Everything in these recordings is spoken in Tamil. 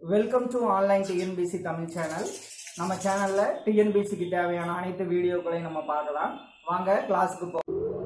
welcome to online TNPSC Tamil channel நம்ம சேனலில் டிஎன்பிசிக்கு தேவையான அனைத்து வீடியோக்களையும் நம்ம பார்க்கலாம் வாங்க கிளாஸுக்கு போ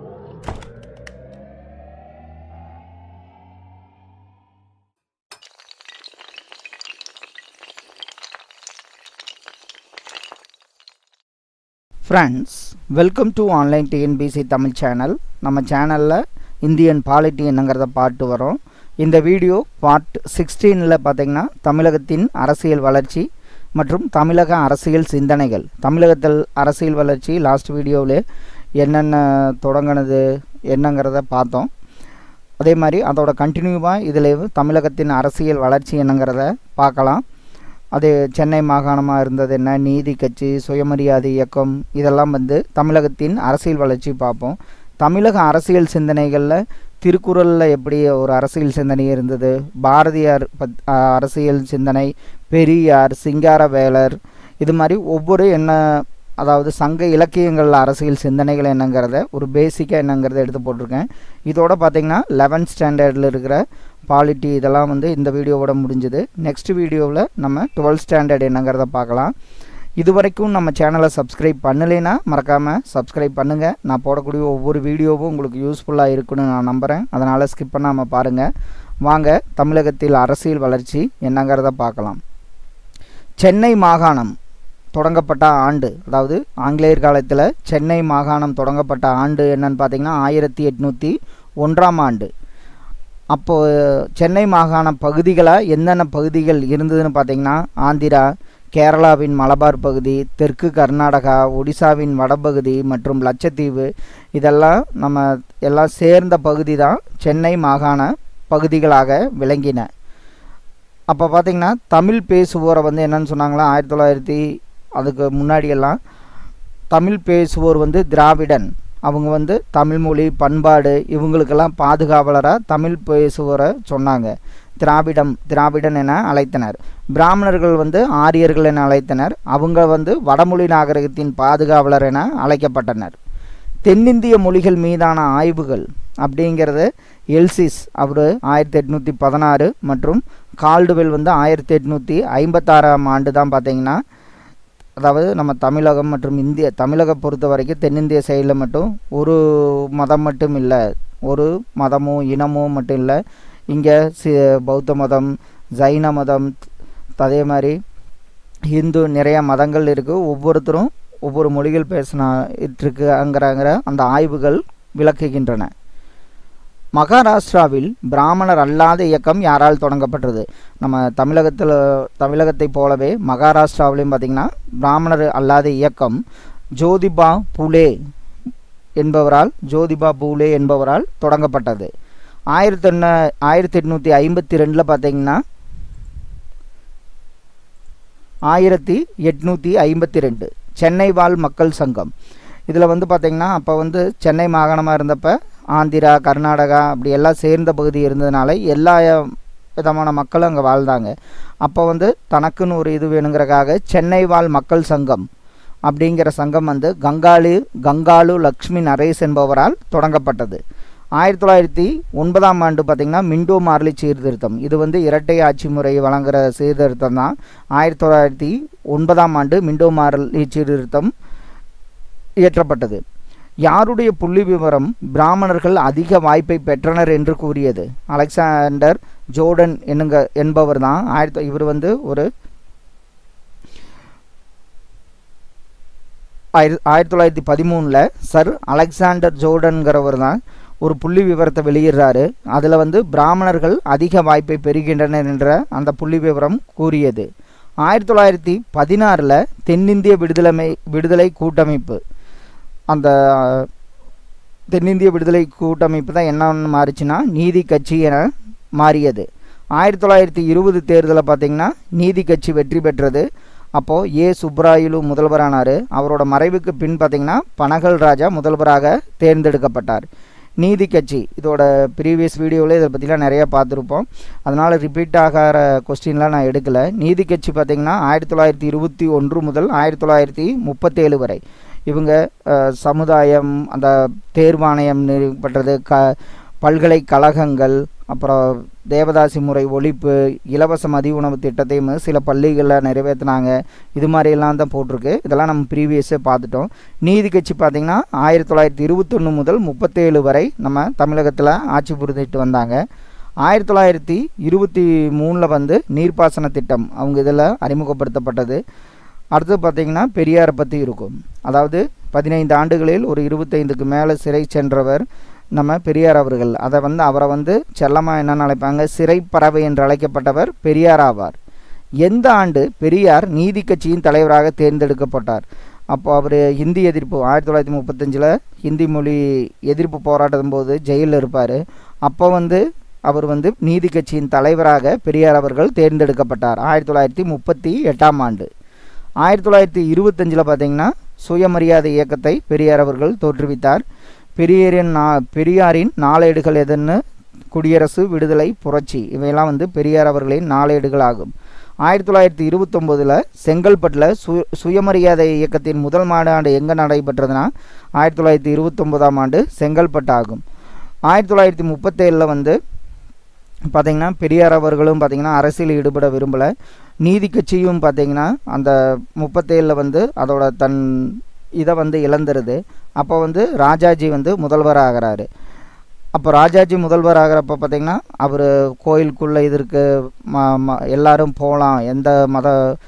friends welcome to online TNPSC Tamil channel நம்ம சேனலில் இந்தியன் பாலிட்டி என்னங்கிறத பாட்டு வரோம் இந்த வீடியோ பார்ட் சிக்ஸ்டீனில் பார்த்தீங்கன்னா தமிழகத்தின் அரசியல் வளர்ச்சி மற்றும் தமிழக அரசியல் சிந்தனைகள் தமிழகத்தில் அரசியல் வளர்ச்சி லாஸ்ட் வீடியோவில் என்னென்ன தொடங்கினது என்னங்கிறத பார்த்தோம் அதே மாதிரி அதோட கண்டினியூவாக இதில் தமிழகத்தின் அரசியல் வளர்ச்சி என்னங்கிறத பார்க்கலாம் அது சென்னை மாகாணமாக இருந்தது என்ன நீதி கட்சி சுயமரியாதை இயக்கம் இதெல்லாம் வந்து தமிழகத்தின் அரசியல் வளர்ச்சி பார்ப்போம் தமிழக அரசியல் சிந்தனைகளில் திருக்குறளில் எப்படி ஒரு அரசியல் சிந்தனை இருந்தது பாரதியார் பத் அரசியல் சிந்தனை பெரியார் சிங்காரவேலர் இது மாதிரி ஒவ்வொரு என்ன அதாவது சங்க இலக்கியங்களில் அரசியல் சிந்தனைகள் என்னங்கிறத ஒரு பேசிக்காக என்னங்கிறத எடுத்து போட்டிருக்கேன் இதோட பார்த்திங்கன்னா லெவன்த் ஸ்டாண்டர்டில் இருக்கிற பாலிட்டி இதெல்லாம் வந்து இந்த வீடியோவோட முடிஞ்சுது நெக்ஸ்ட் வீடியோவில் நம்ம டுவெல்த் ஸ்டாண்டர்ட் என்னங்கிறத பார்க்கலாம் இது வரைக்கும் நம்ம சேனலை சப்ஸ்கிரைப் பண்ணலைன்னா மறக்காமல் சப்ஸ்கிரைப் பண்ணுங்கள் நான் போடக்கூடிய ஒவ்வொரு வீடியோவும் உங்களுக்கு யூஸ்ஃபுல்லாக இருக்குன்னு நான் நம்புகிறேன் அதனால் ஸ்கிப் பண்ணாமல் பாருங்கள் வாங்க தமிழகத்தில் அரசியல் வளர்ச்சி என்னங்கிறத பார்க்கலாம் சென்னை மாகாணம் தொடங்கப்பட்ட ஆண்டு அதாவது ஆங்கிலேயர் காலத்தில் சென்னை மாகாணம் தொடங்கப்பட்ட ஆண்டு என்னன்னு பார்த்தீங்கன்னா ஆயிரத்தி எட்நூற்றி ஒன்றாம் ஆண்டு அப்போது சென்னை மாகாண பகுதிகளாக என்னென்ன பகுதிகள் இருந்ததுன்னு பார்த்தீங்கன்னா ஆந்திரா கேரளாவின் மலபார் பகுதி தெற்கு கர்நாடகா ஒடிசாவின் வடபகுதி மற்றும் லட்சத்தீவு இதெல்லாம் நம்ம எல்லாம் சேர்ந்த பகுதி தான் சென்னை மாகாண பகுதிகளாக விளங்கின அப்போ பார்த்திங்கன்னா தமிழ் பேசுவோரை வந்து என்னன்னு சொன்னாங்களா ஆயிரத்தி தொள்ளாயிரத்தி அதுக்கு முன்னாடியெல்லாம் தமிழ் பேசுவோர் வந்து திராவிடன் அவங்க வந்து தமிழ்மொழி பண்பாடு இவங்களுக்கெல்லாம் பாதுகாவலராக தமிழ் பேசுவோரை சொன்னாங்க திராவிடம் திராவிடன் என அழைத்தனர் பிராமணர்கள் வந்து ஆரியர்கள் என அழைத்தனர் அவங்க வந்து வடமொழி நாகரிகத்தின் பாதுகாவலர் என அழைக்கப்பட்டனர் தென்னிந்திய மொழிகள் மீதான ஆய்வுகள் அப்படிங்கிறது எல்சிஸ் அவர் ஆயிரத்தி எட்நூற்றி பதினாறு மற்றும் கால்டுவெல் வந்து ஆயிரத்தி எட்நூற்றி ஐம்பத்தாறாம் ஆண்டு தான் பார்த்தீங்கன்னா அதாவது நம்ம தமிழகம் மற்றும் இந்திய தமிழகம் பொறுத்த வரைக்கும் தென்னிந்திய சைடில் மட்டும் ஒரு மதம் மட்டும் இல்லை ஒரு மதமும் இனமும் மட்டும் இல்லை இங்கே சி பௌத்த மதம் ஜைன மதம் அதே மாதிரி ஹிந்து நிறைய மதங்கள் இருக்குது ஒவ்வொருத்தரும் ஒவ்வொரு மொழிகள் பேசினா இருக்குங்கிறங்கிற அந்த ஆய்வுகள் விளக்குகின்றன மகாராஷ்டிராவில் பிராமணர் அல்லாத இயக்கம் யாரால் தொடங்கப்பட்டது நம்ம தமிழகத்தில் தமிழகத்தை போலவே மகாராஷ்டிராவிலையும் பார்த்திங்கன்னா பிராமணர் அல்லாத இயக்கம் ஜோதிபா புலே என்பவரால் ஜோதிபா பூலே என்பவரால் தொடங்கப்பட்டது ஆயிரத்தி எண்ண ஆயிரத்தி எட்நூற்றி ஐம்பத்தி ரெண்டில் பார்த்தீங்கன்னா ஆயிரத்தி எட்நூற்றி ஐம்பத்தி ரெண்டு சென்னை வாழ் மக்கள் சங்கம் இதில் வந்து பார்த்திங்கன்னா அப்போ வந்து சென்னை மாகாணமாக இருந்தப்போ ஆந்திரா கர்நாடகா அப்படி எல்லாம் சேர்ந்த பகுதி இருந்ததுனால எல்லா விதமான மக்களும் அங்கே வாழ்ந்தாங்க அப்போ வந்து தனக்குன்னு ஒரு இது வேணுங்கிறக்காக சென்னை வாழ் மக்கள் சங்கம் அப்படிங்கிற சங்கம் வந்து கங்காளு கங்காலு லக்ஷ்மி நரேஷ் என்பவரால் தொடங்கப்பட்டது ஆயிரத்தி தொள்ளாயிரத்தி ஒன்பதாம் ஆண்டு பார்த்திங்கன்னா மிண்டோ மார்லி சீர்திருத்தம் இது வந்து இரட்டை ஆட்சி முறை வழங்குகிற சீர்திருத்தம் தான் ஆயிரத்தி தொள்ளாயிரத்தி ஒன்பதாம் ஆண்டு மிண்டோ மார்லி சீர்திருத்தம் இயற்றப்பட்டது யாருடைய புள்ளி விவரம் பிராமணர்கள் அதிக வாய்ப்பை பெற்றனர் என்று கூறியது அலெக்சாண்டர் ஜோர்டன் என்னங்க என்பவர் தான் ஆயிரத்தி இவர் வந்து ஒரு ஆயிரத்தி தொள்ளாயிரத்தி பதிமூணில் சர் அலெக்சாண்டர் ஜோர்டன்கிறவர் தான் ஒரு புள்ளி விவரத்தை வெளியிடுறாரு அதில் வந்து பிராமணர்கள் அதிக வாய்ப்பை பெறுகின்றனர் என்ற அந்த புள்ளி விவரம் கூறியது ஆயிரத்தி தொள்ளாயிரத்தி பதினாறில் தென்னிந்திய விடுதலை விடுதலை கூட்டமைப்பு அந்த தென்னிந்திய விடுதலை கூட்டமைப்பு தான் என்னன்னு மாறிச்சுன்னா நீதி கட்சி என மாறியது ஆயிரத்தி தொள்ளாயிரத்தி இருபது தேர்தலில் பார்த்திங்கன்னா நீதி கட்சி வெற்றி பெற்றது அப்போது ஏ சுப்ராயுலு முதல்வரானார் அவரோட மறைவுக்கு பின் பார்த்திங்கன்னா பனகல் ராஜா முதல்வராக தேர்ந்தெடுக்கப்பட்டார் நீதி கட்சி இதோட ப்ரீவியஸ் வீடியோவில் இதை பற்றிலாம் நிறையா பார்த்துருப்போம் அதனால் ரிப்பீட் ஆகிற கொஸ்டின்லாம் நான் எடுக்கலை நீதி கட்சி பார்த்திங்கன்னா ஆயிரத்தி தொள்ளாயிரத்தி இருபத்தி ஒன்று முதல் ஆயிரத்தி தொள்ளாயிரத்தி முப்பத்தேழு வரை இவங்க சமுதாயம் அந்த தேர்வாணையம் நிறுவப்பட்டது க பல்கலைக்கழகங்கள் அப்புறம் தேவதாசி முறை ஒழிப்பு இலவச மதிய உணவு திட்டத்தையும் சில பள்ளிகளில் நிறைவேற்றினாங்க இது மாதிரியெல்லாம் தான் போட்டிருக்கு இதெல்லாம் நம்ம ப்ரீவியஸே பார்த்துட்டோம் நீதி கட்சி பார்த்திங்கன்னா ஆயிரத்தி தொள்ளாயிரத்தி இருபத்தொன்று முதல் முப்பத்தேழு வரை நம்ம தமிழகத்தில் ஆட்சி புரிந்துட்டு வந்தாங்க ஆயிரத்தி தொள்ளாயிரத்தி இருபத்தி மூணில் வந்து நீர்ப்பாசன திட்டம் அவங்க இதில் அறிமுகப்படுத்தப்பட்டது அடுத்து பார்த்திங்கன்னா பெரியாரை பற்றி இருக்கும் அதாவது பதினைந்து ஆண்டுகளில் ஒரு இருபத்தைந்துக்கு மேலே சிறை சென்றவர் நம்ம பெரியார் அவர்கள் அதை வந்து அவரை வந்து செல்லமாக என்னென்னு அழைப்பாங்க சிறை பறவை என்று அழைக்கப்பட்டவர் பெரியார் ஆவார் எந்த ஆண்டு பெரியார் நீதி கட்சியின் தலைவராக தேர்ந்தெடுக்கப்பட்டார் அப்போ அவர் ஹிந்தி எதிர்ப்பு ஆயிரத்தி தொள்ளாயிரத்தி முப்பத்தஞ்சில் ஹிந்தி மொழி எதிர்ப்பு போராட்டம் போது ஜெயிலில் இருப்பார் அப்போ வந்து அவர் வந்து நீதி கட்சியின் தலைவராக பெரியார் அவர்கள் தேர்ந்தெடுக்கப்பட்டார் ஆயிரத்தி தொள்ளாயிரத்தி முப்பத்தி எட்டாம் ஆண்டு ஆயிரத்தி தொள்ளாயிரத்தி இருபத்தஞ்சில் பார்த்தீங்கன்னா சுயமரியாதை இயக்கத்தை பெரியார் அவர்கள் தோற்றுவித்தார் பெரியாரின் நா பெரியாரின் நாளேடுகள் எதுன்னு குடியரசு விடுதலை புரட்சி இவையெல்லாம் வந்து பெரியார் அவர்களின் நாளேடுகள் ஆகும் ஆயிரத்தி தொள்ளாயிரத்தி இருபத்தொம்போதில் செங்கல்பட்டில் சு சுயமரியாதை இயக்கத்தின் முதல் மாநாடு எங்கே நடைபெற்றதுன்னா ஆயிரத்தி தொள்ளாயிரத்தி இருபத்தொம்போதாம் ஆண்டு செங்கல்பட்டு ஆகும் ஆயிரத்தி தொள்ளாயிரத்தி முப்பத்தேழில் வந்து பார்த்திங்கன்னா பெரியார் அவர்களும் பார்த்திங்கன்னா அரசியல் ஈடுபட விரும்பலை நீதி கட்சியும் பார்த்திங்கன்னா அந்த முப்பத்தேழில் வந்து அதோட தன் இதை வந்து இழந்துருது அப்போ வந்து ராஜாஜி வந்து முதல்வர் ஆகிறாரு அப்போ ராஜாஜி முதல்வர் ஆகிறப்ப பார்த்திங்கன்னா அவர் கோயிலுக்குள்ளே இதற்கு ம ம எல்லாரும் போகலாம் எந்த மத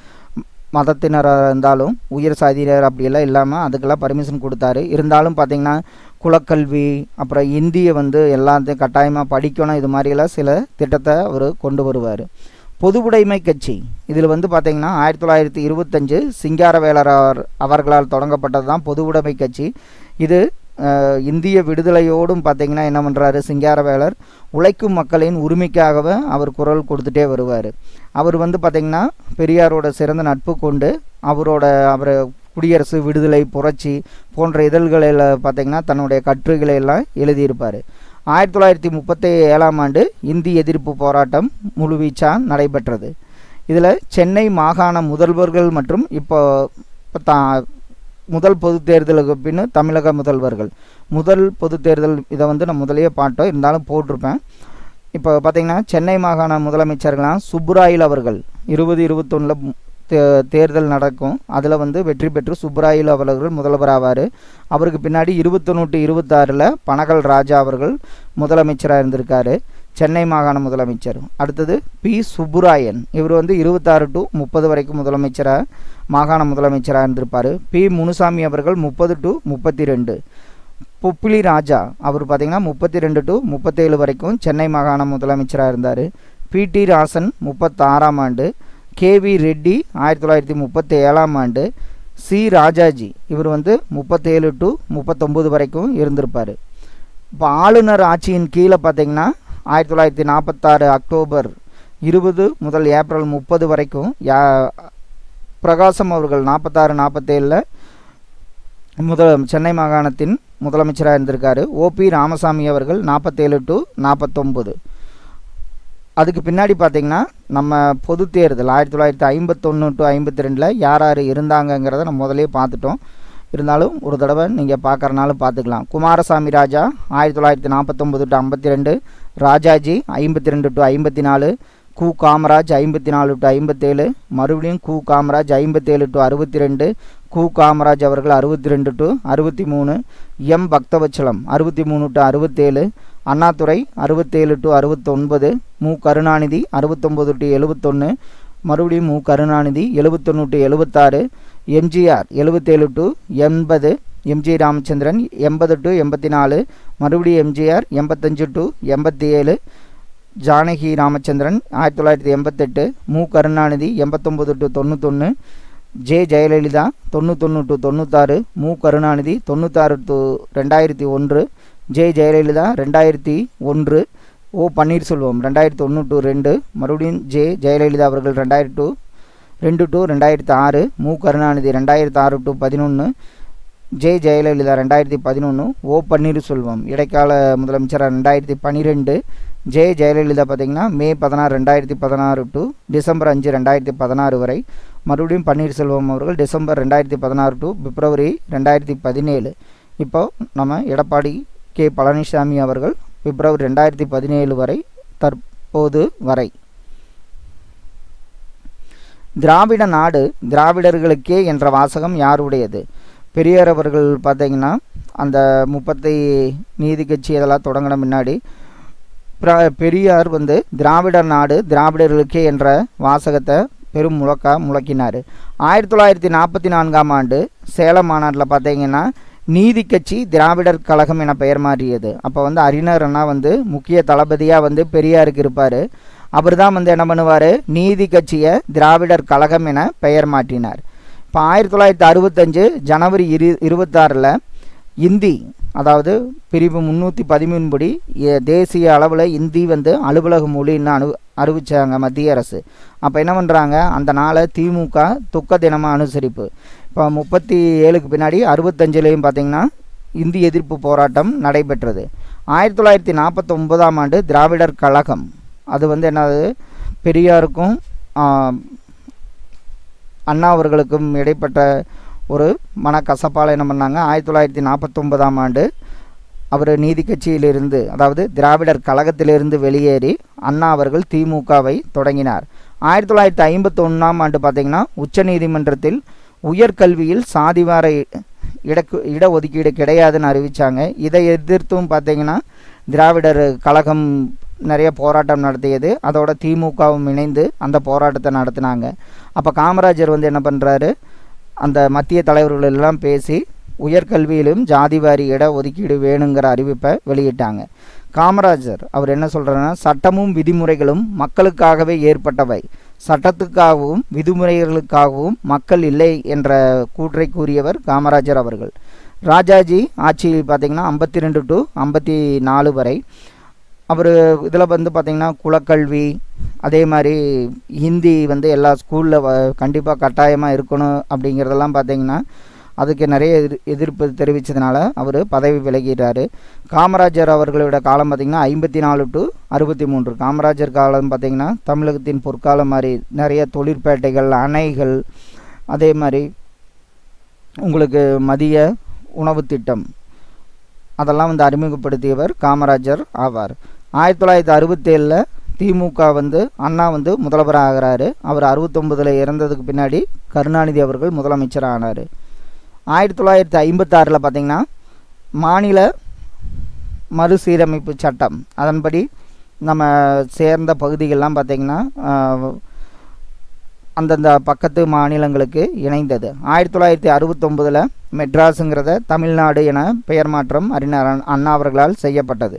மதத்தினராக இருந்தாலும் உயர் சாதியினர் அப்படியெல்லாம் இல்லாமல் அதுக்கெல்லாம் பர்மிஷன் கொடுத்தாரு இருந்தாலும் பார்த்திங்கன்னா குலக்கல்வி அப்புறம் இந்தியை வந்து எல்லாத்தையும் கட்டாயமாக படிக்கணும் இது மாதிரியெல்லாம் சில திட்டத்தை அவர் கொண்டு வருவார் பொதுவுடைமை கட்சி இதில் வந்து பார்த்திங்கன்னா ஆயிரத்தி தொள்ளாயிரத்தி இருபத்தஞ்சு சிங்காரவேலர் அவர்களால் தொடங்கப்பட்டது தான் பொதுவுடைமை கட்சி இது இந்திய விடுதலையோடும் பார்த்திங்கன்னா என்ன பண்ணுறாரு சிங்காரவேலர் உழைக்கும் மக்களின் உரிமைக்காகவே அவர் குரல் கொடுத்துட்டே வருவார் அவர் வந்து பார்த்திங்கன்னா பெரியாரோட சிறந்த நட்பு கொண்டு அவரோட அவர் குடியரசு விடுதலை புரட்சி போன்ற இதழ்களில் பார்த்திங்கன்னா தன்னுடைய கட்டுரைகளை எல்லாம் எழுதியிருப்பார் ஆயிரத்தி தொள்ளாயிரத்தி முப்பத்தி ஏழாம் ஆண்டு இந்தி எதிர்ப்பு போராட்டம் முழுவீச்சாக நடைபெற்றது இதில் சென்னை மாகாண முதல்வர்கள் மற்றும் இப்போ இப்போ தா முதல் பொது தேர்தலுக்கு பின்னு தமிழக முதல்வர்கள் முதல் பொது தேர்தல் இதை வந்து நான் முதலையே பாட்டோம் இருந்தாலும் போட்டிருப்பேன் இப்போ பார்த்திங்கன்னா சென்னை மாகாண முதலமைச்சர்களாம் சுப்புராயில் அவர்கள் இருபது இருபத்தொன்னில் தே தேர்தல் நடக்கும் அதில் வந்து வெற்றி பெற்று சுப்ராயில் அவர்கள் முதல்வர் ஆவார் அவருக்கு பின்னாடி இருபத்தொன்று டு இருபத்தாறில் பனகல் ராஜா அவர்கள் முதலமைச்சராக இருந்திருக்காரு சென்னை மாகாண முதலமைச்சர் அடுத்தது பி சுப்புராயன் இவர் வந்து இருபத்தாறு டு முப்பது வரைக்கும் முதலமைச்சராக மாகாண முதலமைச்சராக இருந்திருப்பார் பி முனுசாமி அவர்கள் முப்பது டு முப்பத்தி ரெண்டு பொப்பிலி ராஜா அவர் பார்த்திங்கன்னா முப்பத்தி ரெண்டு டு முப்பத்தேழு வரைக்கும் சென்னை மாகாண முதலமைச்சராக இருந்தார் பிடி ராசன் முப்பத்தாறாம் ஆண்டு கேவி ரெட்டி ஆயிரத்தி தொள்ளாயிரத்தி முப்பத்தி ஏழாம் ஆண்டு சி ராஜாஜி இவர் வந்து முப்பத்தேழு டு முப்பத்தொம்பது வரைக்கும் இருந்திருப்பார் இப்போ ஆளுநர் ஆட்சியின் கீழே பார்த்தீங்கன்னா ஆயிரத்தி தொள்ளாயிரத்தி நாற்பத்தாறு அக்டோபர் இருபது முதல் ஏப்ரல் முப்பது வரைக்கும் யா பிரகாசம் அவர்கள் நாற்பத்தாறு நாற்பத்தேழில் முதல் சென்னை மாகாணத்தின் முதலமைச்சராக இருந்திருக்காரு ஓபி ராமசாமி அவர்கள் நாற்பத்தேழு டு நாற்பத்தொம்பது அதுக்கு பின்னாடி பார்த்தீங்கன்னா நம்ம பொது தேர்தல் ஆயிரத்தி தொள்ளாயிரத்தி ஐம்பத்தொன்று டு ஐம்பத்தி ரெண்டில் யார் யார் இருந்தாங்கங்கிறத நம்ம முதலே பார்த்துட்டோம் இருந்தாலும் ஒரு தடவை நீங்கள் பார்க்குறனாலும் பார்த்துக்கலாம் குமாரசாமி ராஜா ஆயிரத்தி தொள்ளாயிரத்தி நாற்பத்தொம்பது டு ஐம்பத்தி ரெண்டு ராஜாஜி ஐம்பத்தி ரெண்டு டு ஐம்பத்தி நாலு கு காமராஜ் ஐம்பத்தி நாலு டு ஐம்பத்தேழு மறுபடியும் கு காமராஜ் ஐம்பத்தேழு டு அறுபத்தி ரெண்டு கு காமராஜ் அவர்கள் அறுபத்தி ரெண்டு டு அறுபத்தி மூணு எம் பக்தவச்சலம் அறுபத்தி மூணு டு அறுபத்தேழு அண்ணாதுரை அறுபத்தேழு டு அறுபத்தொன்பது மு கருணாநிதி அறுபத்தொம்பது டு எழுபத்தொன்று மறுபடியும் மு கருணாநிதி எழுபத்தொன்று டு எழுபத்தாறு எம்ஜிஆர் எழுபத்தேழு டு எண்பது எம்ஜி ராமச்சந்திரன் எண்பது டு எண்பத்தி நாலு மறுபடியும் எம்ஜிஆர் எண்பத்தஞ்சு டு எண்பத்தி ஏழு ஜானகி ராமச்சந்திரன் ஆயிரத்தி தொள்ளாயிரத்தி எண்பத்தெட்டு மு கருணாநிதி எண்பத்தொம்பது டு தொண்ணூத்தொன்று ஜே ஜெயலலிதா தொண்ணூத்தொன்று டு தொண்ணூத்தாறு மு கருணாநிதி தொண்ணூத்தாறு டு ரெண்டாயிரத்தி ஒன்று ஜே ஜெயலலிதா ரெண்டாயிரத்தி ஒன்று ஓ பன்னீர்செல்வம் ரெண்டாயிரத்தி ஒன்று டு ரெண்டு மறுபடியும் ஜே ஜெயலலிதா அவர்கள் ரெண்டாயிரத்தி டூ ரெண்டு டு ரெண்டாயிரத்தி ஆறு மு கருணாநிதி ரெண்டாயிரத்தி ஆறு டு பதினொன்று ஜே ஜெயலலிதா ரெண்டாயிரத்தி பதினொன்று ஓ பன்னீர்செல்வம் இடைக்கால முதலமைச்சராக ரெண்டாயிரத்தி பன்னிரெண்டு ஜே ஜெயலலிதா பார்த்திங்கன்னா மே பதினாறு ரெண்டாயிரத்தி பதினாறு டு டிசம்பர் அஞ்சு ரெண்டாயிரத்தி பதினாறு வரை மறுபடியும் பன்னீர்செல்வம் அவர்கள் டிசம்பர் ரெண்டாயிரத்தி பதினாறு டு பிப்ரவரி ரெண்டாயிரத்தி பதினேழு இப்போ நம்ம எடப்பாடி கே பழனிசாமி அவர்கள் பிப்ரவரி ரெண்டாயிரத்தி பதினேழு வரை தற்போது வரை திராவிட நாடு திராவிடர்களுக்கே என்ற வாசகம் யாருடையது பெரியார் அவர்கள் பார்த்தீங்கன்னா அந்த முப்பத்தி நீதி கட்சி இதெல்லாம் தொடங்கின முன்னாடி பிர- பெரியார் வந்து திராவிடர் நாடு திராவிடர்களுக்கே என்ற வாசகத்தை பெரும் முழக்கா முழக்கினார் ஆயிரத்தி தொள்ளாயிரத்தி நாற்பத்தி நான்காம் ஆண்டு சேலம் மாநாட்டில் பார்த்தீங்கன்னா நீதி கட்சி திராவிடர் கழகம் என பெயர் மாறியது அப்போ வந்து அறிஞர் அண்ணா வந்து முக்கிய தளபதியாக வந்து பெரியாருக்கு இருப்பார் அவர் தான் வந்து என்ன பண்ணுவார் நீதி கட்சியை திராவிடர் கழகம் என பெயர் மாற்றினார் இப்போ ஆயிரத்தி தொள்ளாயிரத்தி அறுபத்தஞ்சு ஜனவரி இரு இருபத்தாறில் இந்தி அதாவது பிரிவு முந்நூற்றி பதிமூணு படி எ- தேசிய அளவில் இந்தி வந்து அலுவலக மொழின்னு அனு அறிவிச்சாங்க மத்திய அரசு அப்போ என்ன பண்ணுறாங்க அந்த நாளை திமுக துக்க தினமாக அனுசரிப்பு இப்போ முப்பத்தி ஏழுக்கு பின்னாடி அறுபத்தஞ்சுலேயும் பார்த்தீங்கன்னா இந்தி எதிர்ப்பு போராட்டம் நடைபெற்றது ஆயிரத்தி தொள்ளாயிரத்தி நாற்பத்தொம்போதாம் ஆண்டு திராவிடர் கழகம் அது வந்து என்னது பெரியாருக்கும் ஆ, அண்ணா அவர்களுக்கும் இடைப்பட்ட ஒரு மனக்கசப்பால் என்ன பண்ணாங்க ஆயிரத்தி தொள்ளாயிரத்தி நாற்பத்தொன்பதாம் ஆண்டு அவர் நீதி கட்சியிலிருந்து அதாவது திராவிடர் கழகத்திலிருந்து வெளியேறி அண்ணா அவர்கள் திமுகவை தொடங்கினார் ஆயிரத்தி தொள்ளாயிரத்தி ஐம்பத்தொன்னாம் ஆண்டு பார்த்தீங்கன்னா உச்சநீதிமன்றத்தில் உயர்கல்வியில் சாதிவார இடக்கு இடஒதுக்கீடு கிடையாதுன்னு அறிவித்தாங்க இதை எதிர்த்தும் பார்த்தீங்கன்னா திராவிடர் கழகம் நிறைய போராட்டம் நடத்தியது அதோட திமுகவும் இணைந்து அந்த போராட்டத்தை நடத்தினாங்க அப்போ காமராஜர் வந்து என்ன பண்ணுறாரு அந்த மத்திய தலைவர்கள் எல்லாம் பேசி உயர்கல்வியிலும் ஜாதிவாரி இட ஒதுக்கீடு வேணுங்கிற அறிவிப்பை வெளியிட்டாங்க காமராஜர் அவர் என்ன சொல்கிறாருன்னா சட்டமும் விதிமுறைகளும் மக்களுக்காகவே ஏற்பட்டவை சட்டத்துக்காகவும் விதிமுறைகளுக்காகவும் மக்கள் இல்லை என்ற கூற்றை கூறியவர் காமராஜர் அவர்கள் ராஜாஜி ஆட்சி பார்த்திங்கன்னா ஐம்பத்தி ரெண்டு டு ஐம்பத்தி நாலு வரை அவர் இதில் வந்து பார்த்திங்கன்னா குலக்கல்வி அதே மாதிரி ஹிந்தி வந்து எல்லா ஸ்கூலில் கண்டிப்பாக கட்டாயமாக இருக்கணும் அப்படிங்கிறதெல்லாம் பார்த்திங்கன்னா அதுக்கு நிறைய எதிர் எதிர்ப்பு தெரிவித்ததுனால அவர் பதவி விலகிறாரு காமராஜர் அவர்களோட காலம் பார்த்திங்கன்னா ஐம்பத்தி நாலு டு அறுபத்தி மூன்று காமராஜர் காலம் பார்த்திங்கன்னா தமிழகத்தின் பொற்காலம் மாதிரி நிறைய தொழிற்பேட்டைகள் அணைகள் அதே மாதிரி உங்களுக்கு மதிய உணவு திட்டம் அதெல்லாம் வந்து அறிமுகப்படுத்தியவர் காமராஜர் ஆவார் ஆயிரத்தி தொள்ளாயிரத்தி அறுபத்தேழில் திமுக வந்து அண்ணா வந்து முதல்வராக ஆகிறாரு அவர் அறுபத்தொம்பதில் இறந்ததுக்கு பின்னாடி கருணாநிதி அவர்கள் முதலமைச்சர் ஆனார் ஆயிரத்தி தொள்ளாயிரத்தி ஐம்பத்தாறில் பார்த்திங்கன்னா மாநில மறுசீரமைப்பு சட்டம் அதன்படி நம்ம சேர்ந்த பகுதிகள்லாம் பார்த்திங்கன்னா ஆஹ், அந்தந்த பக்கத்து மாநிலங்களுக்கு இணைந்தது ஆயிரத்தி தொள்ளாயிரத்தி அறுபத்தொம்பதில் மெட்ராஸுங்கிறத தமிழ்நாடு என பெயர் மாற்றம் அறிஞர் அண்ணா- அண்ணா அவர்களால் செய்யப்பட்டது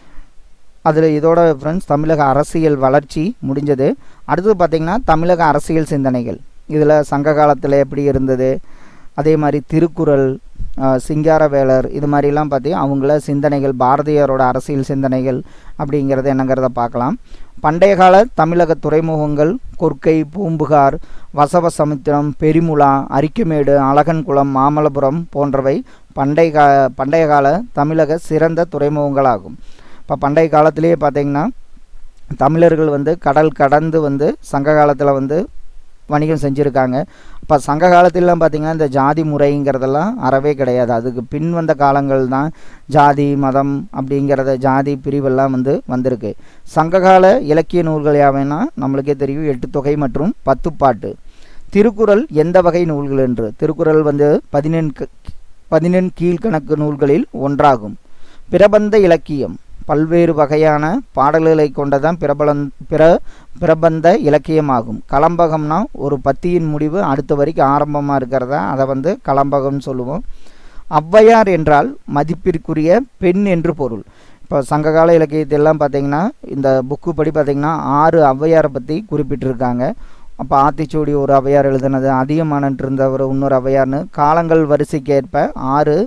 அதில் இதோட ஃப்ரெண்ட்ஸ் தமிழக அரசியல் வளர்ச்சி முடிஞ்சது அடுத்தது பார்த்திங்கன்னா தமிழக அரசியல் சிந்தனைகள் இதில் சங்க காலத்தில் எப்படி இருந்தது அதே மாதிரி திருக்குறள் ஆஹ், சிங்காரவேலர் இது மாதிரிலாம் பார்த்தி அவங்கள சிந்தனைகள் பாரதியாரோட அரசியல் சிந்தனைகள் அப்படிங்கிறது என்னங்கிறத பார்க்கலாம் பண்டைய கால தமிழக துறைமுகங்கள் கொர்க்கை பூம்புகார் வசவசமுத்திரம் பெரிமுலா அரிக்கமேடு அழகன்குளம் மாமல்லபுரம் போன்றவை பண்டைய கா பண்டைய கால தமிழக சிறந்த துறைமுகங்களாகும் இப்போ பண்டைய காலத்திலேயே பார்த்தீங்கன்னா தமிழர்கள் வந்து கடல் கடந்து வந்து சங்க காலத்தில் வந்து வணிகம் செஞ்சுருக்காங்க இப்போ சங்க காலத்திலலாம் பார்த்திங்கன்னா இந்த ஜாதி முறைங்கிறதெல்லாம் அறவே கிடையாது அதுக்கு பின் வந்த காலங்கள் தான் ஜாதி மதம் அப்படிங்கிறத ஜாதி பிரிவெல்லாம் வந்து வந்திருக்கு சங்ககால இலக்கிய நூல்கள் யாவைன்னா நம்மளுக்கே தெரியும் எட்டு தொகை மற்றும் பத்துப்பாட்டு திருக்குறள் எந்த வகை நூல்கள் என்று திருக்குறள் வந்து பதினெண் பதினெண் கீழ்கணக்கு நூல்களில் ஒன்றாகும் பிரபந்த இலக்கியம் பல்வேறு வகையான பாடல்களை கொண்டதான் பிரபலன் பிற பிரபந்த இலக்கியமாகும் கலம்பகம்னா ஒரு பத்தியின் முடிவு அடுத்த வரைக்கும் ஆரம்பமாக இருக்கிறதா அதை வந்து கலம்பகம்னு சொல்லுவோம் ஔவையார் என்றால் மதிப்பிற்குரிய பெண் என்று பொருள் இப்போ சங்ககால இலக்கியத்தெல்லாம் பார்த்தீங்கன்னா இந்த புக்கு படி பார்த்தீங்கன்னா ஆறு ஔவையாரை பற்றி குறிப்பிட்டிருக்காங்க அப்போ ஆத்திச்சூடி ஒரு ஔவையார் எழுதுனது அதிகமானன் இருந்தவர் இன்னொரு ஔவையார்னு காலங்கள் வரிசைக்கேற்ப ஆறு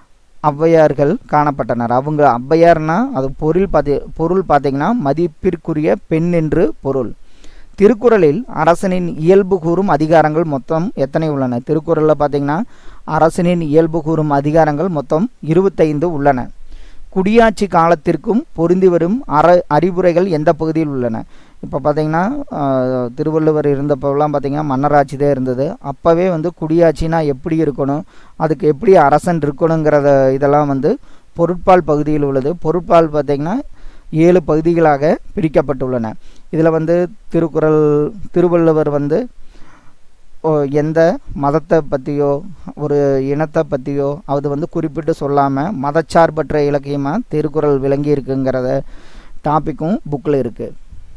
ஔவையார்கள் காணப்பட்டனர் அவங்க ஔவையார்னா அது பொருள் பார்த்தி பொருள் பார்த்தீங்கன்னா மதிப்பிற்குரிய பெண் என்று பொருள் திருக்குறளில் அரசனின் இயல்பு கூறும் அதிகாரங்கள் மொத்தம் எத்தனை உள்ளன திருக்குறளில் பார்த்தீங்கன்னா அரசனின் இயல்பு கூறும் அதிகாரங்கள் மொத்தம் இருபத்தைந்து உள்ளன குடியாட்சி காலத்திற்கும் பொருந்தி வரும் அற அறிவுரைகள் எந்த பகுதியில் உள்ளன இப்போ பார்த்தீங்கன்னா ஆஹ், திருவள்ளுவர் இருந்தப்போலாம் பார்த்தீங்கன்னா மன்னராட்சி தான் இருந்தது அப்போவே வந்து குடியாட்சினா எப்படி இருக்கணும் அதுக்கு எப்படி அரசன் இருக்கணுங்கிறத இதெல்லாம் வந்து பொருட்பால் பகுதியில் உள்ளது பொருட்பால் பார்த்தீங்கன்னா ஏழு பகுதிகளாக பிரிக்கப்பட்டுள்ளன இதில் வந்து திருக்குறள் திருவள்ளுவர் வந்து ஓ, எந்த மதத்தை பற்றியோ ஒரு இனத்தை பற்றியோ அது வந்து குறிப்பிட்டு சொல்லாமல் மதச்சார்பற்ற இலக்கியமாக திருக்குறள் விளங்கி இருக்குங்கிறத டாப்பிக்கும் புக்கில் இருக்குது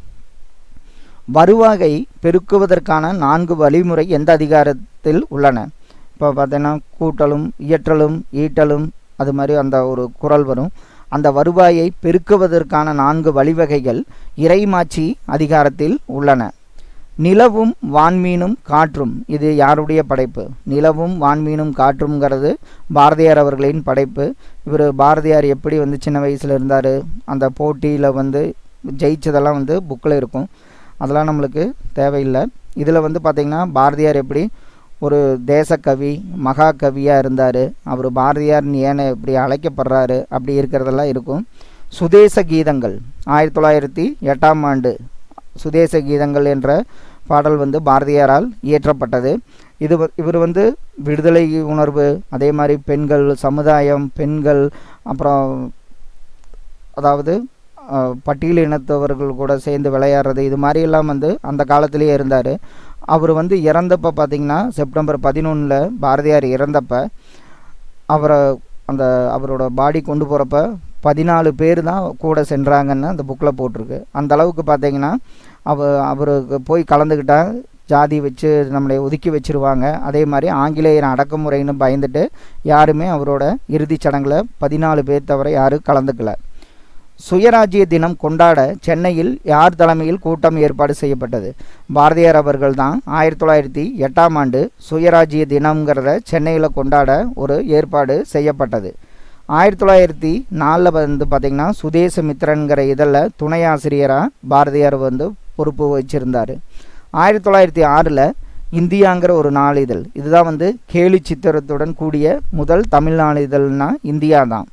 வருவாயை பெருக்குவதற்கான நான்கு வழிமுறை எந்த அதிகாரத்தில் உள்ளன இப்போ பார்த்தீங்கன்னா கூட்டலும் இயற்றலும் ஈட்டலும் அது மாதிரி அந்த ஒரு குறள் வரும் அந்த வருவாயை பெருக்குவதற்கான நான்கு வழிவகைகள் இறைமாட்சி அதிகாரத்தில் உள்ளன நிலவும் வான்மீனும் காற்றும் இது யாருடைய படைப்பு நிலவும் வான்மீனும் காற்றும்ங்கிறது பாரதியார் அவர்களின் படைப்பு இவர் பாரதியார் எப்படி வந்து சின்ன வயசில் இருந்தார் அந்த போட்டியில் வந்து ஜெயிச்சதெல்லாம் வந்து புக்கில் இருக்கும் அதெல்லாம் நம்மளுக்கு தேவையில்லை இதில் வந்து பார்த்திங்கன்னா பாரதியார் எப்படி ஒரு தேசக்கவி மகாகவியாக இருந்தார் அவர் பாரதியார் ஏன எப்படி அழைக்கப்படுறாரு அப்படி இருக்கிறதெல்லாம் இருக்கும் சுதேச கீதங்கள் ஆயிரத்தி தொள்ளாயிரத்தி எட்டாம் ஆண்டு சுதேச கீதங்கள் என்ற பாடல் வந்து பாரதியாரால் இயற்றப்பட்டது இது வ- இவர் வந்து விடுதலை உணர்வு அதே மாதிரி பெண்கள் சமுதாயம் பெண்கள் அப்புறம் அதாவது அஹ், பட்டியல் இனத்தவர்கள் கூட சேர்ந்து விளையாடுறது இது மாதிரியெல்லாம் வந்து அந்த காலத்திலேயே இருந்தார் அவர் வந்து இறந்தப்ப பார்த்தீங்கன்னா செப்டம்பர் பதினொன்றில் பாரதியார் இறந்தப்ப அவரை அந்த அவரோட பாடி கொண்டு போகிறப்ப பதினாலு பேர் தான் கூட சென்றாங்கன்னு அந்த புக்கில் போட்டிருக்கு அந்த அளவுக்கு பார்த்தீங்கன்னா அவ அவருக்கு போய் கலந்துக்கிட்டா ஜாதி வச்சு நம்மளை ஒதுக்கி வச்சிருவாங்க அதே மாதிரி ஆங்கிலேயர் அடக்குமுறைன்னு பயந்துட்டு யாருமே அவரோட இறுதிச் சடங்கில் பதினாலு பேர் தவிர யாரும் கலந்துக்கல சுயராஜ்ய தினம் கொண்டாட சென்னையில் யார் தலைமையில் கூட்டம் ஏற்பாடு செய்யப்பட்டது பாரதியார் அவர்கள் தான் ஆயிரத்தி தொள்ளாயிரத்தி எட்டாம் ஆண்டு சுயராஜ்ய தினம்ங்கிறத சென்னையில் கொண்டாட ஒரு ஏற்பாடு செய்யப்பட்டது ஆயிரத்தி தொள்ளாயிரத்தி நாலில் வந்து பார்த்திங்கன்னா சுதேசமித்ரன்கிற இதழில் துணை ஆசிரியராக பாரதியார் வந்து பொறுப்பு வச்சிருந்தார் ஆயிரத்தி தொள்ளாயிரத்தி ஆறில் இந்தியாங்கிற ஒரு நாளிதழ் இதுதான் வந்து கேலி சித்திரத்துடன் கூடிய முதல் தமிழ் நாளிதழ்னா இந்தியா தான்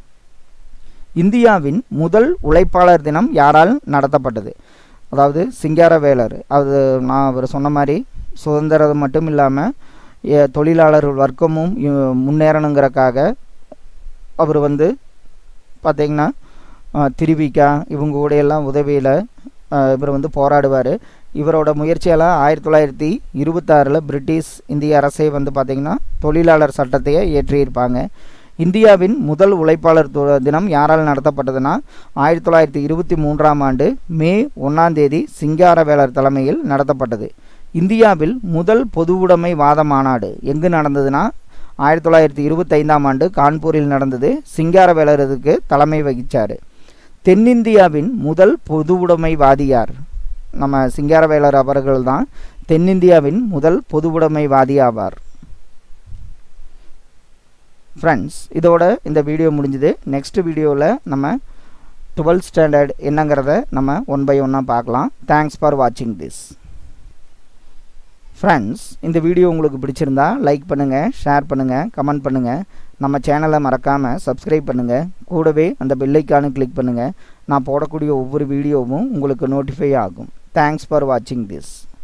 இந்தியாவின் முதல் உழைப்பாளர் தினம் யாரால் நடத்தப்பட்டது அதாவது சிங்காரவேலர் அது நான் அவர் சொன்ன மாதிரி சுதந்திரம் மட்டும் இல்லாமல் தொழிலாளர் வர்க்கமும் இ- முன்னேறணுங்கிறக்காக அவர் வந்து பார்த்திங்கன்னா திருவிக்கா இவங்க கூட எல்லாம் உதவியில் இவர் வந்து போராடுவார் இவரோட முயற்சியால் ஆயிரத்தி தொள்ளாயிரத்தி இருபத்தாறில் பிரிட்டிஷ் இந்திய அரசே வந்து பார்த்திங்கன்னா தொழிலாளர் சட்டத்தையே இயற்றியிருப்பாங்க இந்தியாவின் முதல் உழைப்பாளர் து- தினம் யாரால் நடத்தப்பட்டதுன்னா ஆயிரத்தி தொள்ளாயிரத்தி இருபத்தி மூன்றாம் ஆண்டு மே ஒன்றாம் தேதி சிங்காரவேலர் தலைமையில் நடத்தப்பட்டது இந்தியாவில் முதல் பொதுவுடைமை வாத மாநாடு எங்கு நடந்ததுன்னா ஆயிரத்தி தொள்ளாயிரத்தி இருபத்தைந்தாம் ஆண்டு கான்பூரில் நடந்தது சிங்காரவேலர் இதுக்கு தலைமை வகித்தார் தென்னிந்தியாவின் முதல் பொதுவுடைமைவாதியார் நம்ம சிங்காரவேலர் அவர்கள் தான் தென்னிந்தியாவின் முதல் பொதுவுடைமைவாதி ஆவார் ஃப்ரெண்ட்ஸ் இதோட இந்த வீடியோ முடிஞ்சுது நெக்ஸ்ட் வீடியோவில் நம்ம டுவெல்த் ஸ்டாண்டர்ட் என்னங்கிறத நம்ம ஒன் பை ஒன்னாக பார்க்கலாம் தேங்க்ஸ் ஃபார் வாட்சிங் திஸ் ஃப்ரெண்ட்ஸ் இந்த வீடியோ உங்களுக்கு பிடிச்சிருந்தா லைக் பண்ணுங்கள் ஷேர் பண்ணுங்கள் கமெண்ட் பண்ணுங்கள் நம்ம சேனலை மறக்காமல் சப்ஸ்கிரைப் பண்ணுங்கள் கூடவே அந்த பெல்லைக்கானு கிளிக் பண்ணுங்கள் நான் போடக்கூடிய ஒவ்வொரு வீடியோவும் உங்களுக்கு நோட்டிஃபை ஆகும் தேங்க்ஸ் ஃபார் வாட்சிங் திஸ்